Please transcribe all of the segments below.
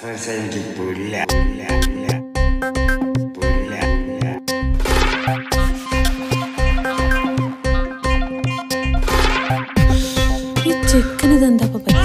പക്ഷെ എനിക്ക് പുല്ല പുല്ല പുല്ല പുല്ല പുല്ല ഈ ചെക്കന് ഇതെന്താ ഇപ്പൊ പറ്റുന്നത്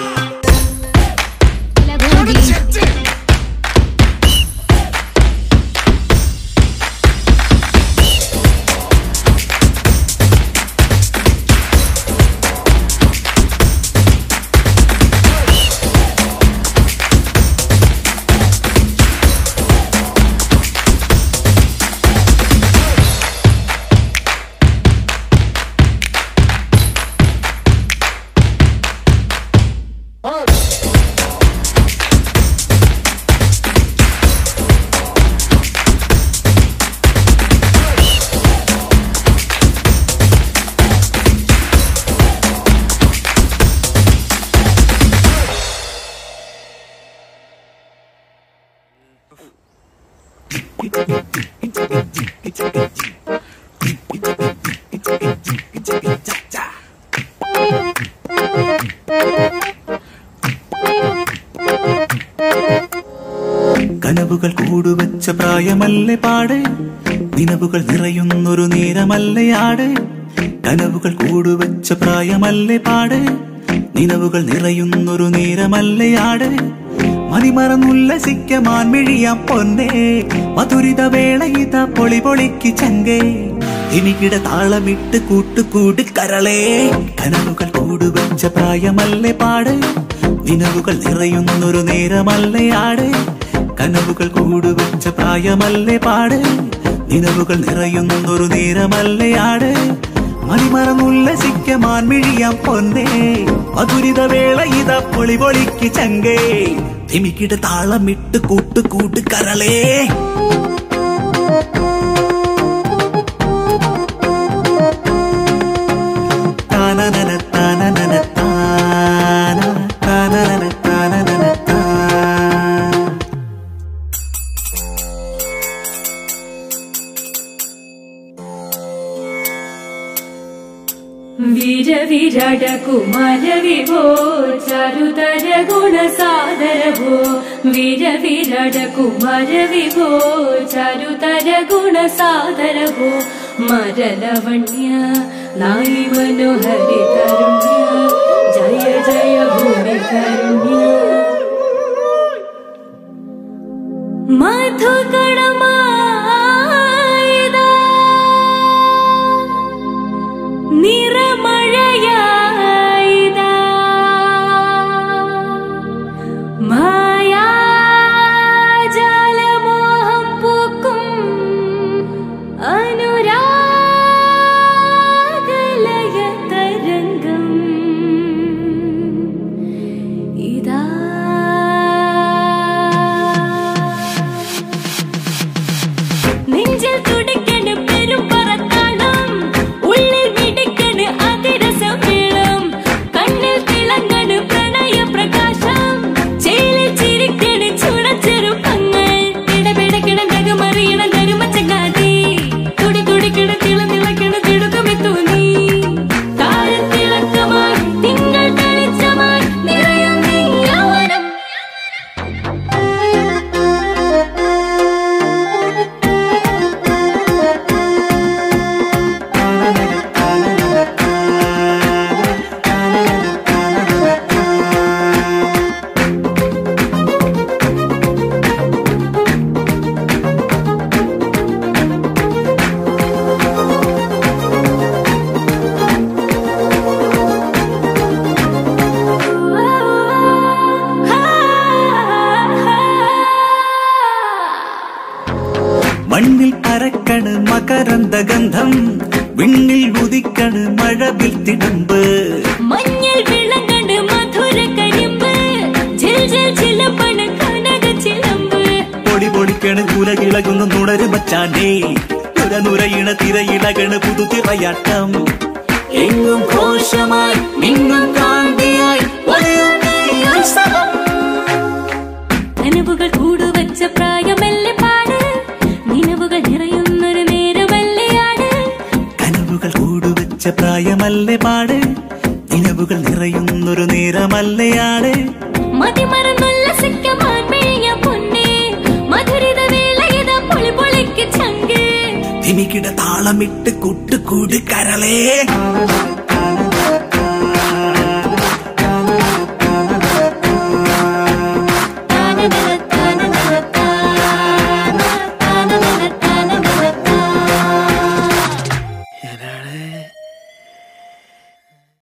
കനവുകൾ കൂടുവച്ച പ്രായമല്ലേ പാട് നിലവുകൾ നിറയുന്നൊരു നേരമല്ലേ ആട് കനവുകൾ കൂടുവച്ച പ്രായമല്ലേ പാട് നിലവുകൾ നിറയുന്നൊരു നേരമല്ലേ ആട് മണിമറന്നുല്ലസിക്ക മാൻമിഴിയാം പൊന്നേ മധുരിത വേള ഇത പൊളി പൊളിക്ക് ചങ്കേ എനിക്കിട താളമിട്ട് കൂട്ടുകൂടി കരളേ കനവുകൾ കൂടുവച്ച പ്രായമല്ലേ പാട് നിലവുകൾ നിറയുന്നൊരു നേരമല്ലേ ആട് കനവുകൾ കൂടുവച്ച പ്രായമല്ലേ പാട് നിലവുകൾ നിറയുന്നൊരു നേരമല്ലേ ആട് മണിമറന്നുല്ലസിക്ക മാൻമിഴിയാം പൊന്നേ മധുരിത വേള ഇത പൊളി പൊളിക്ക് ചങ്കേ തിമിക്കിട താളമിട്ട് കൂട്ടുകൂട്ട് കരളേ താനനന താനനന താന താനനന താനനന താ വീര വിരാട കുമാര വിഭോ ചരുതര ഗുണ സാദര ഭോ വീര വിരാട കുമാര വിഭോ ചരുതര ഗുണ സാദര ഭോ മരലവണ്യ നായി മനോഹരി തരുണ്യ ജയ ജയ ഭൂമി കരുണ്യ മധുകണമായതാ നിറമഴയായിതാ മായാജാലമോഹം പൂക്കും അനുരാഗലയ തരംഗം ഇതാ നെഞ്ചിൽ തുടിക്കണ് പെരും പറത്താളം ഉള്ളിൽ മിടിക്കണ് അതിരസം വീളം കണ്ണിൽ തിളങ്ങണ് പ്രണയ പ്രകാശം ചേലിൽ ചിരിക്കണ് ചുടച്ചെറു കങ്ങൾ ഇടപെടക്കിട നഗമറിയണ നരുമച്ചങ്ങാതി തുടി തുടിക്കിട തിള തിളക്കണ തിടുക്കമെത്തു നീ താരത്തിളക്കമായി തിങ്കൾ തെളിച്ചമായി നിറയും നീ യൗവനം മണ്ണിൽ പരക്കണ് മകരന്ത ഗന്ധം വിണ്ണിൽ ഉദിക്കണ് മഴവിൽ തിടമ്പ് മഞ്ഞൾ വിളങ്ങണ് മധുര കരിമ്പ് ജിൽ ജിൽ ചിലമ്പണ് കനക ചിലമ്പ് പൊടി പൊടിക്കണ് കുലകിളകുന്നു നുണരു മച്ചാണ്ടേ നുര നുരയിണ തിരയിളകണ് പുതുതിറയാട്ടം എങ്ങും ഘോഷമായി മിന്നും കാന്തിയായി ഒളിയും നീ ഉത്സവം കനവുകൾ കൂടുവച്ച പ്രായമല്ലേ പാട് നിലവുകൾ നിറയുന്നൊരു നേരമല്ലേ ആട് കനവുകൾ കൂടുവച്ച പ്രായമല്ലേ പാട് നിലവുകൾ നിറയുന്നൊരു നേരമല്ലയാട് മതിമറന്നുല്ലസിക്കമാൻ കിണികിട താളമിട്ട് കൂട്ടുകൂട് കരളേ